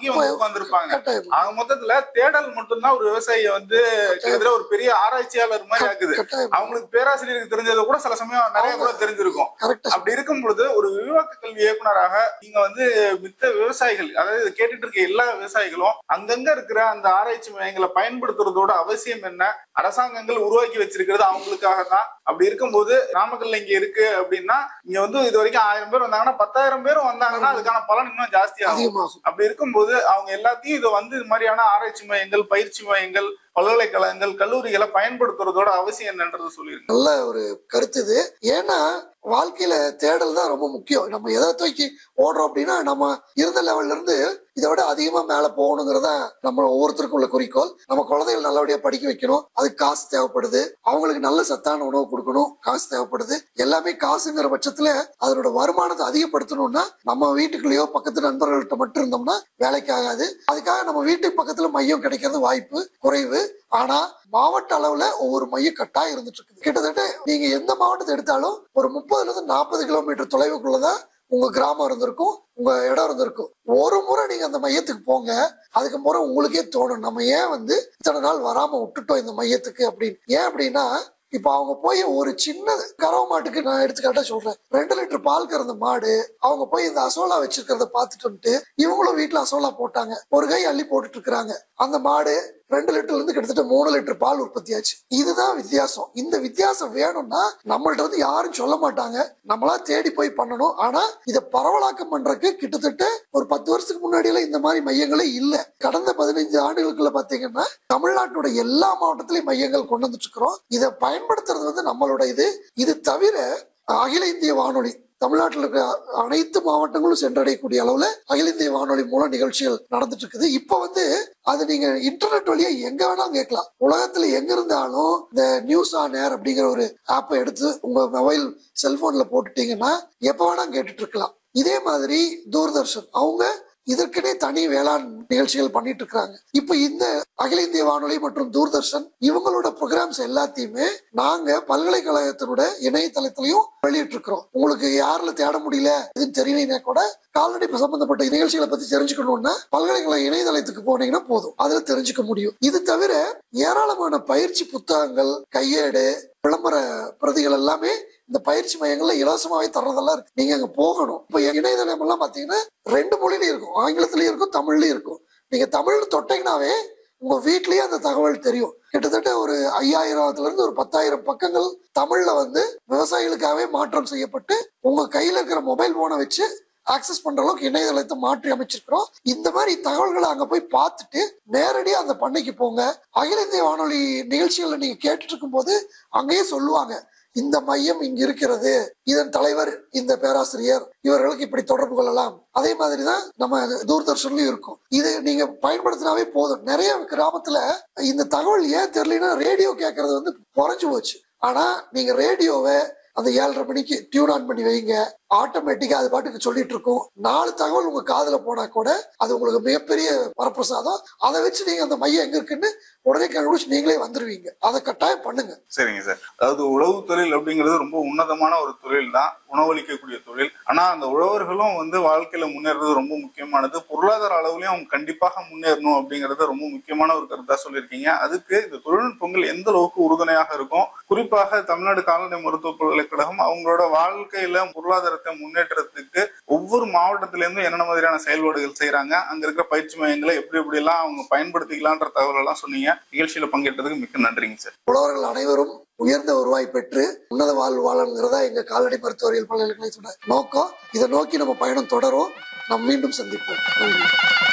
அங்கேயும் வந்து உட்கார்ந்துருப்பாங்க கட்டாயம் ஆக மொத்தத்துல தேடல் மட்டும்தான் ஒரு விவசாயிய வந்து கிட்டத்தட்ட ஒரு பெரிய ஆராய்ச்சியாளர் மாதிரி ஆக்குது கட்டாயம் அவங்களுக்கு பேராசிரியருக்கு தெரிஞ்சது கூட சில சமயம் நிறைய கூட தெரிஞ்சிருக்கும் கரெக்டா அப்படி இருக்கும் பொழுது ஒரு விரிவாக்க கல்வி இயக்குனராக நீங்க வந்து மித்த விவசாயிகள் அதாவது இதை கேட்டுட்டு இருக்க எல்லா விவசாயிகளும் அங்கங்க இருக்கிற அந்த ஆராய்ச்சி மையங்களை பயன்படுத்துறதோட அவசியம் என்ன அரசாங்கங்கள் உருவாக்கி வச்சிருக்கிறது அவங்களுக்காக தான் அப்படி இருக்கும்போது நாமக்கல்ல இங்க இருக்கு அப்படின்னா இங்க வந்து இது வரைக்கும் ஆயிரம் பேர் வந்தாங்கன்னா பத்தாயிரம் பேரும் வந்தாங்கன்னா அதுக்கான பலன் இன்னும் ஜாஸ்தி ஆகும் அதிகமாகும் அப்படி இருக்கும்போது அவங்க எல்லாத்தையும் இதை வந்து இது மாதிரியான ஆராய்ச்சி மையங்கள் பயிற்சி மையங்கள் பல்கலைக்கழகங்கள் கல்லூரிகளை பயன்படுத்துறதோட அவசியம் என்னன்றது சொல்லியிருக்கு நல்ல ஒரு கருத்து இது ஏன்னா வாழ்க்கையில தேடல் தான் ரொம்ப முக்கியம் நம்ம எதை தூக்கி ஓடுறோம் அப்படின்னா நம்ம இருந்த லெவல்ல இருந்து இதை விட அதிகமா மேல போகணுங்கிறத நம்ம ஒவ்வொருத்தருக்கும் உள்ள குறிக்கோள் நம்ம குழந்தைகள் நல்லபடியா படிக்க வைக்கணும் அதுக்கு காசு தேவைப்படுது அவங்களுக்கு நல்ல சத்தான உணவு கொடுக்கணும் காசு தேவைப்படுது எல்லாமே காசுங்கிற பட்சத்துல அதனோட வருமானத்தை அதிகப்படுத்தணும்னா நம்ம வீட்டுக்குள்ளேயோ பக்கத்து நண்பர்கள்ட்ட மட்டும் இருந்தோம்னா வேலைக்கு ஆகாது அதுக்காக நம்ம வீட்டுக்கு பக்கத்துல மையம் கிடைக்கிறது வாய்ப்பு குறைவு ஆனா மாவட்ட அளவுல ஒவ்வொரு மையம் கட்டாயம் இருந்துட்டு இருக்குது கிட்டத்தட்ட நீங்க எந்த மாவட்டத்தை எடுத்தாலும் ஒரு முப்பதுல இருந்து நாற்பது கிலோமீட்டர் தொலைவுக்குள்ளதான் உங்க கிராமம் இருந்திருக்கும் உங்க இடம் இருந்திருக்கும் ஒரு முறை நீங்க அந்த மையத்துக்கு போங்க அதுக்கு முறை உங்களுக்கே தோணும் நம்ம ஏன் வந்து இத்தனை நாள் வராம விட்டுட்டோம் இந்த மையத்துக்கு அப்படின்னு ஏன் அப்படின்னா இப்ப அவங்க போய் ஒரு சின்ன கறவை மாட்டுக்கு நான் எடுத்துக்காட்டா சொல்றேன் ரெண்டு லிட்டர் பால் கறந்த மாடு அவங்க போய் இந்த அசோலா வச்சிருக்கிறத பார்த்துட்டு வந்துட்டு இவங்களும் வீட்டுல அசோலா போட்டாங்க ஒரு கை அள்ளி போட்டுட்டு இருக்கிறாங்க அந்த மாடு ரெண்டு லிட்டர்ல இருந்து கிட்டத்தட்ட மூணு லிட்டர் பால் உற்பத்தி ஆச்சு இதுதான் வித்தியாசம் இந்த வித்தியாசம் வேணும்னா நம்மள்ட்ட வந்து யாரும் சொல்ல மாட்டாங்க நம்மளா தேடி போய் பண்ணணும் ஆனா இதை பரவலாக்கம் பண்றதுக்கு கிட்டத்தட்ட ஒரு பத்து வருஷத்துக்கு முன்னாடி எல்லாம் இந்த மாதிரி மையங்களே இல்ல கடந்த பதினைஞ்சு ஆண்டுகளுக்குள்ள பாத்தீங்கன்னா தமிழ்நாட்டோட எல்லா மாவட்டத்திலயும் மையங்கள் கொண்டு வந்துட்டு இருக்கிறோம் இதை பயன்படுத்துறது வந்து நம்மளோட இது இது தவிர அகில இந்திய வானொலி தமிழ்நாட்டில் இருக்கிற அனைத்து மாவட்டங்களும் சென்றடையக்கூடிய அளவுல அகில இந்திய வானொலி மூலம் நிகழ்ச்சிகள் நடந்துட்டு இருக்குது இப்ப வந்து அது நீங்க இன்டர்நெட் வழியா எங்க வேணாலும் கேட்கலாம் உலகத்துல எங்க இருந்தாலும் இந்த நியூஸ் ஆன் ஏர் அப்படிங்கிற ஒரு ஆப்பை எடுத்து உங்க மொபைல் செல்போன்ல போட்டுட்டீங்கன்னா எப்ப வேணா கேட்டுட்டு இருக்கலாம் இதே மாதிரி தூர்தர்ஷன் அவங்க இதற்கனே தனி வேளாண் நிகழ்ச்சிகள் பண்ணிட்டு இருக்காங்க இப்ப இந்த அகில இந்திய வானொலி மற்றும் தூர்தர்ஷன் இவங்களோட ப்ரோக்ராம்ஸ் எல்லாத்தையுமே நாங்க பல்கலைக்கழகத்தினோட இணையதளத்திலையும் வெளியிட்டு இருக்கிறோம் உங்களுக்கு யாருல தேட முடியல இதுன்னு தெரியலனா கூட கால்நடை சம்பந்தப்பட்ட நிகழ்ச்சிகளை பத்தி தெரிஞ்சுக்கணும்னா பல்கலைக்கழக இணையதளத்துக்கு போனீங்கன்னா போதும் அதுல தெரிஞ்சுக்க முடியும் இது தவிர ஏராளமான பயிற்சி புத்தகங்கள் கையேடு விளம்பர பிரதிகள் எல்லாமே இந்த பயிற்சி மையங்கள்ல இலவசமாவே தர்றதெல்லாம் இருக்கு நீங்க அங்க போகணும் இப்ப இணையதளம் எல்லாம் பாத்தீங்கன்னா ரெண்டு மொழியிலயும் இருக்கும் ஆங்கிலத்திலயும் இருக்கும் தமிழ்லயும் இருக்கும் நீங்க தமிழ் தொட்டீங்கன்னாவே உங்க வீட்லயே அந்த தகவல் தெரியும் கிட்டத்தட்ட ஒரு ஐயாயிரத்துல இருந்து ஒரு பத்தாயிரம் பக்கங்கள் தமிழ்ல வந்து விவசாயிகளுக்காகவே மாற்றம் செய்யப்பட்டு உங்க கையில இருக்கிற மொபைல் போனை வச்சு ஆக்சஸ் பண்ற அளவுக்கு இணையதளத்தை மாற்றி அமைச்சிருக்கிறோம் இந்த மாதிரி தகவல்களை அங்க போய் பார்த்துட்டு நேரடியா அந்த பண்ணைக்கு போங்க அகில இந்திய வானொலி நிகழ்ச்சிகளை நீங்க கேட்டுட்டு இருக்கும்போது அங்கேயே சொல்லுவாங்க இந்த மையம் இங்க இருக்கிறது இதன் தலைவர் இந்த பேராசிரியர் இவர்களுக்கு இப்படி தொடர்பு கொள்ளலாம் அதே மாதிரிதான் நம்ம தூர்தர்ஷன்லயும் இருக்கும் இது நீங்க பயன்படுத்தினாவே போதும் நிறைய கிராமத்துல இந்த தகவல் ஏன் தெரியலன்னா ரேடியோ கேட்கறது வந்து குறைஞ்சு போச்சு ஆனா நீங்க ரேடியோவை அந்த ஏழரை மணிக்கு டியூன் ஆன் பண்ணி வைங்க ஆட்டோமேட்டிக்கா அது பாட்டுக்கு சொல்லிட்டு இருக்கும் நாலு தகவல் உங்க காதுல போனா கூட அது உங்களுக்கு மிகப்பெரிய வரப்பிரசாதம் அதை வச்சு நீங்க அந்த மையம் எங்க இருக்குன்னு உடனே கண்டுபிடிச்சு நீங்களே வந்துருவீங்க அதை கட்டாயம் பண்ணுங்க சரிங்க சார் அதாவது உழவு தொழில் அப்படிங்கிறது ரொம்ப உன்னதமான ஒரு தொழில் தான் உணவளிக்கக்கூடிய தொழில் ஆனா அந்த உழவர்களும் வந்து வாழ்க்கையில முன்னேறது ரொம்ப முக்கியமானது பொருளாதார அளவுலயும் அவங்க கண்டிப்பாக முன்னேறணும் அப்படிங்கறது ரொம்ப முக்கியமான ஒரு கருத்தா சொல்லியிருக்கீங்க அதுக்கு இந்த தொழில்நுட்பங்கள் எந்த அளவுக்கு உறுதுணையாக இருக்கும் குறிப்பாக தமிழ்நாடு கால்நடை மருத்துவ பல்கலைக்கழகம் அவங்களோட வாழ்க்கையில பொருளாதாரத்தை முன்னேற்றத்துக்கு ஒவ்வொரு மாவட்டத்தில இருந்தும் என்னென்ன மாதிரியான செயல்பாடுகள் செய்யறாங்க அங்க இருக்கிற பயிற்சி மையங்களை எப்படி எப்படி எல்லாம் அவங்க பயன்படுத்திக்கலான்ற தகவல் எல்லாம் சொன்னீங்க நிகழ்ச்சியில பங்கேற்றதுக்கு மிக்க நன்றிங்க சார் உழவர்கள் அனைவரும் உயர்ந்த வருவாய் பெற்று உன்னத வாழ்வு வாழணுங்கிறதா எங்க கால்நடை மருத்துவரியல் பல்கலைக்கழகத்தோட நோக்கம் இதை நோக்கி நம்ம பயணம் தொடரும் நாம் மீண்டும் சந்திப்போம் நன்றி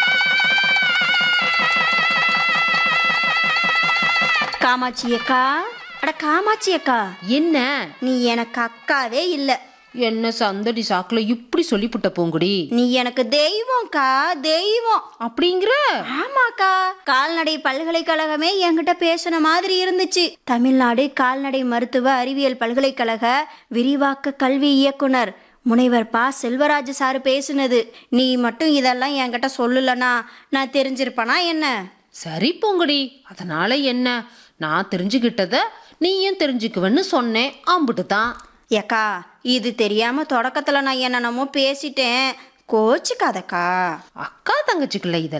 காமாட்சி அக்கா அட காமாட்சி அக்கா என்ன நீ எனக்கு அக்காவே இல்ல என்ன சந்தடி சாக்குல இப்படி சொல்லிப்புட்ட பூங்குடி நீ எனக்கு தெய்வம்க்கா தெய்வம் அப்படிங்கிற ஆமாக்கா கால்நடை பல்கலைக்கழகமே என்கிட்ட பேசின மாதிரி இருந்துச்சு தமிழ்நாடு கால்நடை மருத்துவ அறிவியல் பல்கலைக்கழக விரிவாக்க கல்வி இயக்குனர் முனைவர் பா செல்வராஜ் சார் பேசுனது நீ மட்டும் இதெல்லாம் என்கிட்ட சொல்லலனா நான் தெரிஞ்சிருப்பனா என்ன சரி பூங்குடி அதனால என்ன நான் தெரிஞ்சுக்கிட்டத நீயும் தெரிஞ்சுக்குவேன்னு சொன்னேன் அம்புட்டு தான் ஏக்கா இது தெரியாம தொடக்கத்துல நான் என்னென்னமோ பேசிட்டேன் கோச்சிக்காதக்கா அக்கா தங்கச்சிக்குள்ள இத